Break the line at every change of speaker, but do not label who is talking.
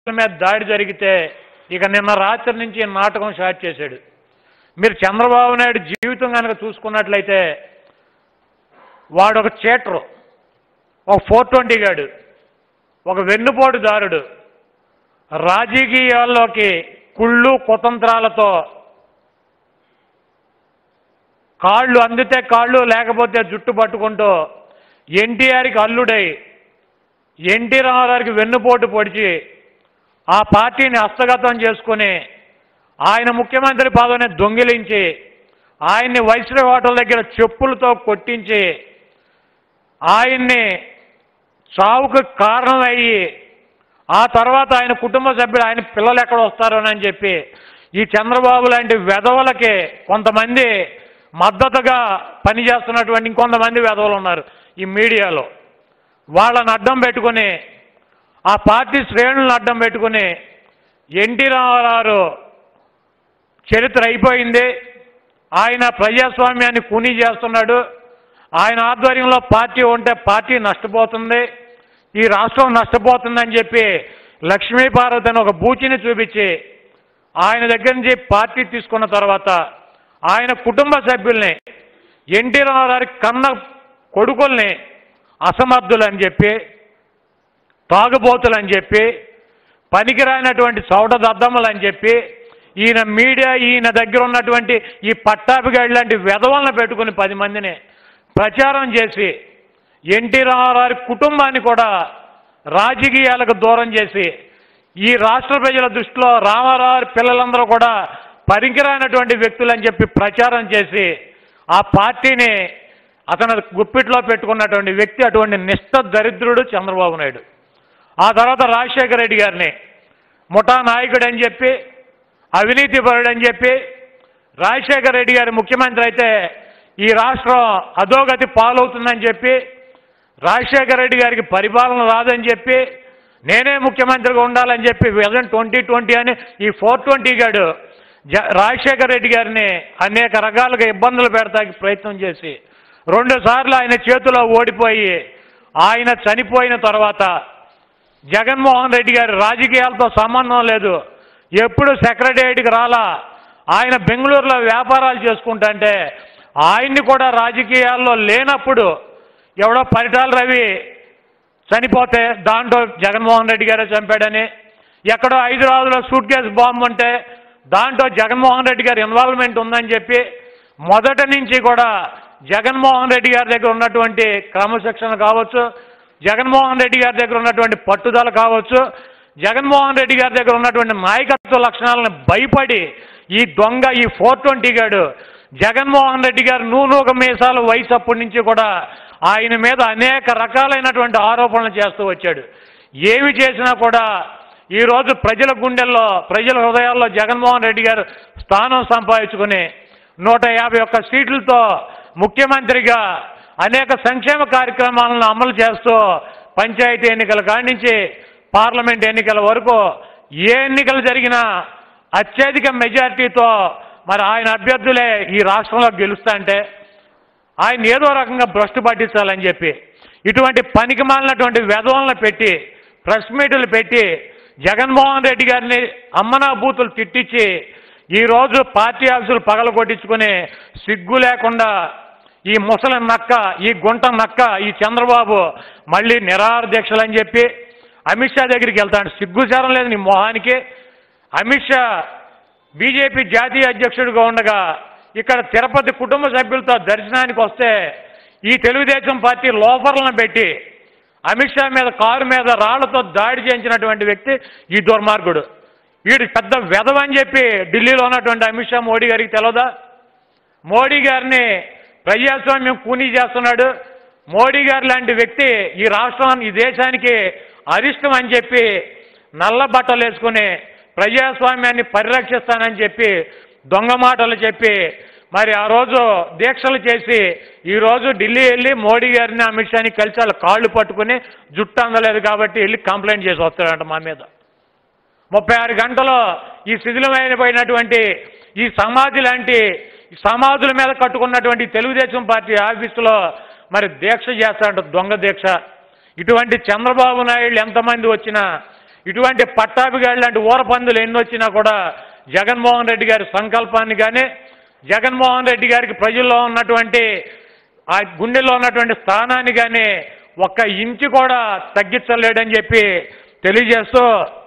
మీద దాడి జరిగితే ఇక నిన్న రాత్రి నుంచి ఈ నాటకం స్టార్ట్ చేశాడు మీరు చంద్రబాబు నాయుడు జీవితం కనుక చూసుకున్నట్లయితే వాడు ఒక చీటరు ఒక ఫోర్ ట్వంటీ గాడు ఒక వెన్నుపోటుదారుడు రాజకీయాల్లోకి కుళ్ళు కుతంత్రాలతో కాళ్ళు అందితే కాళ్ళు లేకపోతే జుట్టు పట్టుకుంటూ ఎన్టీఆర్కి అల్లుడై ఎన్టీ రామారావుకి వెన్నుపోటు పొడిచి ఆ పార్టీని హస్తగతం చేసుకుని ఆయన ముఖ్యమంత్రి పదవిని దొంగిలించి ఆయన్ని వైస్రాయ్ హోటల్ దగ్గర చెప్పులతో కొట్టించి ఆయన్ని చావుకు కారణమయ్యి ఆ తర్వాత ఆయన కుటుంబ సభ్యులు ఆయన పిల్లలు ఎక్కడ వస్తారోనని చెప్పి ఈ చంద్రబాబు లాంటి వెధవలకి కొంతమంది మద్దతుగా పనిచేస్తున్నటువంటి ఇంకొంతమంది వెధవలు ఉన్నారు ఈ మీడియాలో వాళ్ళని అడ్డం పెట్టుకుని ఆ పార్టీ శ్రేణులను అడ్డం పెట్టుకుని ఎన్టీ రామారావు చరిత్ర అయిపోయింది ఆయన ప్రజాస్వామ్యాన్ని కూనీ చేస్తున్నాడు ఆయన ఆధ్వర్యంలో పార్టీ ఉంటే పార్టీ నష్టపోతుంది ఈ రాష్ట్రం నష్టపోతుందని చెప్పి లక్ష్మీ పార్వతి అని ఒక బూచిని చూపించి ఆయన దగ్గర నుంచి పార్టీ తీసుకున్న తర్వాత ఆయన కుటుంబ సభ్యుల్ని ఎన్టీ రామారావు కన్న కొడుకుల్ని అసమర్థులని చెప్పి తాగుబోతులని చెప్పి పనికిరానటువంటి చౌట దద్దమ్మలు అని చెప్పి ఈయన మీడియా ఈయన దగ్గర ఉన్నటువంటి ఈ పట్టాభిగాడి లాంటి వెధవలను పెట్టుకుని పది మందిని ప్రచారం చేసి ఎన్టీ రామారావు కుటుంబాన్ని కూడా రాజకీయాలకు దూరం చేసి ఈ రాష్ట్ర ప్రజల దృష్టిలో రామారావు పిల్లలందరూ కూడా పనికిరానటువంటి వ్యక్తులని చెప్పి ప్రచారం చేసి ఆ పార్టీని అతను గుప్పిట్లో పెట్టుకున్నటువంటి వ్యక్తి అటువంటి నిష్ఠ దరిద్రుడు చంద్రబాబు నాయుడు ఆ తర్వాత రాజశేఖర రెడ్డి గారిని ముఠా నాయకుడు అని చెప్పి అవినీతి పరుడు అని చెప్పి రాజశేఖర రెడ్డి గారి ముఖ్యమంత్రి అయితే ఈ రాష్ట్రం అధోగతి పాలవుతుందని చెప్పి రాజశేఖర రెడ్డి గారికి పరిపాలన రాదని చెప్పి నేనే ముఖ్యమంత్రిగా ఉండాలని చెప్పి విజన్ ట్వంటీ ట్వంటీ అని ఈ ఫోర్ ట్వంటీ గాడు జ రాజశేఖర రెడ్డి గారిని అనేక రకాలుగా ఇబ్బందులు పెడతానికి ప్రయత్నం చేసి రెండు సార్లు ఆయన చేతిలో ఓడిపోయి ఆయన చనిపోయిన తర్వాత జగన్మోహన్ రెడ్డి గారి రాజకీయాలతో సంబంధం లేదు ఎప్పుడు సెక్రటేరియట్కి రాలా ఆయన బెంగళూరులో వ్యాపారాలు చేసుకుంటుంటే ఆయన్ని కూడా రాజకీయాల్లో లేనప్పుడు ఎవడో పరిటాల రవి చనిపోతే దాంట్లో జగన్మోహన్ రెడ్డి గారే చంపాడని ఎక్కడో హైదరాబాద్లో సూట్ కేసు బాంబు ఉంటే దాంట్లో జగన్మోహన్ రెడ్డి గారి ఇన్వాల్వ్మెంట్ ఉందని చెప్పి మొదటి నుంచి కూడా జగన్మోహన్ రెడ్డి గారి దగ్గర ఉన్నటువంటి క్రమశిక్షణ కావచ్చు జగన్మోహన్ రెడ్డి గారి దగ్గర ఉన్నటువంటి పట్టుదల కావచ్చు జగన్మోహన్ రెడ్డి గారి దగ్గర ఉన్నటువంటి నాయకత్వ లక్షణాలను భయపడి ఈ దొంగ ఈ ఫోర్ ట్వంటీ గాడు జగన్మోహన్ రెడ్డి గారు నూనూక మీసాల వయసు అప్పటి నుంచి కూడా ఆయన మీద అనేక రకాలైనటువంటి ఆరోపణలు చేస్తూ వచ్చాడు ఏమి చేసినా కూడా ఈరోజు ప్రజల గుండెల్లో ప్రజల హృదయాల్లో జగన్మోహన్ రెడ్డి గారు స్థానం సంపాదించుకుని నూట యాభై ఒక్క సీట్లతో ముఖ్యమంత్రిగా అనేక సంక్షేమ కార్యక్రమాలను అమలు చేస్తూ పంచాయతీ ఎన్నికల కాడి నుంచి పార్లమెంట్ ఎన్నికల వరకు ఏ ఎన్నికలు జరిగినా అత్యధిక మెజార్టీతో మరి ఆయన అభ్యర్థులే ఈ రాష్ట్రంలో గెలుస్తా అంటే ఆయన ఏదో రకంగా భ్రష్టు పట్టించాలని చెప్పి ఇటువంటి పనికి మాలినటువంటి వెధవలను పెట్టి ప్రెస్ మీట్లు పెట్టి జగన్మోహన్ రెడ్డి గారిని అమ్మనా బూతులు తిట్టించి ఈరోజు పార్టీ ఆఫీసులు పగల కొట్టించుకుని సిగ్గు లేకుండా ఈ ముసలి నక్క ఈ గుంట నక్క ఈ చంద్రబాబు మళ్ళీ నిరాహార దీక్షలు అని చెప్పి అమిత్ షా దగ్గరికి వెళ్తాడు సిగ్గుచారం లేదు నీ మొహానికి అమిత్ షా బీజేపీ జాతీయ అధ్యక్షుడిగా ఉండగా ఇక్కడ తిరుపతి కుటుంబ సభ్యులతో దర్శనానికి వస్తే ఈ తెలుగుదేశం పార్టీ లోఫర్లను పెట్టి అమిత్ షా మీద కారు మీద రాళ్లతో దాడి చేయించినటువంటి వ్యక్తి ఈ దుర్మార్గుడు వీడు పెద్ద వెధవ అని చెప్పి ఢిల్లీలో ఉన్నటువంటి అమిత్ షా మోడీ గారికి తెలియదా మోడీ గారిని ప్రజాస్వామ్యం కూనీ చేస్తున్నాడు మోడీ గారు లాంటి వ్యక్తి ఈ రాష్ట్రం ఈ దేశానికి అరిష్టం అని చెప్పి నల్ల బట్టలు వేసుకుని ప్రజాస్వామ్యాన్ని పరిరక్షిస్తానని చెప్పి దొంగ మాటలు చెప్పి మరి ఆ రోజు దీక్షలు చేసి ఈ రోజు ఢిల్లీ వెళ్ళి మోడీ గారిని అమిత్ షాని కలిసి వాళ్ళ కాళ్ళు పట్టుకుని జుట్టు అందలేదు కాబట్టి వెళ్ళి కంప్లైంట్ చేసి వస్తాడంట మా మీద ముప్పై ఆరు గంటలు ఈ శిథిలమైనటువంటి ఈ సమాధి లాంటి ఈ సమాధుల మీద కట్టుకున్నటువంటి తెలుగుదేశం పార్టీ ఆఫీసులో మరి దీక్ష చేస్తాడంట దొంగ దీక్ష ఇటువంటి చంద్రబాబు నాయుడు ఎంతమంది వచ్చినా ఇటువంటి పట్టాభిగాడి లాంటి ఊరపందులు ఎన్ని వచ్చినా కూడా జగన్మోహన్ రెడ్డి గారి సంకల్పాన్ని కానీ జగన్మోహన్ రెడ్డి గారికి ప్రజల్లో ఉన్నటువంటి ఆ గుండెల్లో ఉన్నటువంటి స్థానాన్ని కానీ ఒక్క ఇంచు కూడా తగ్గించలేడని చెప్పి తెలియజేస్తూ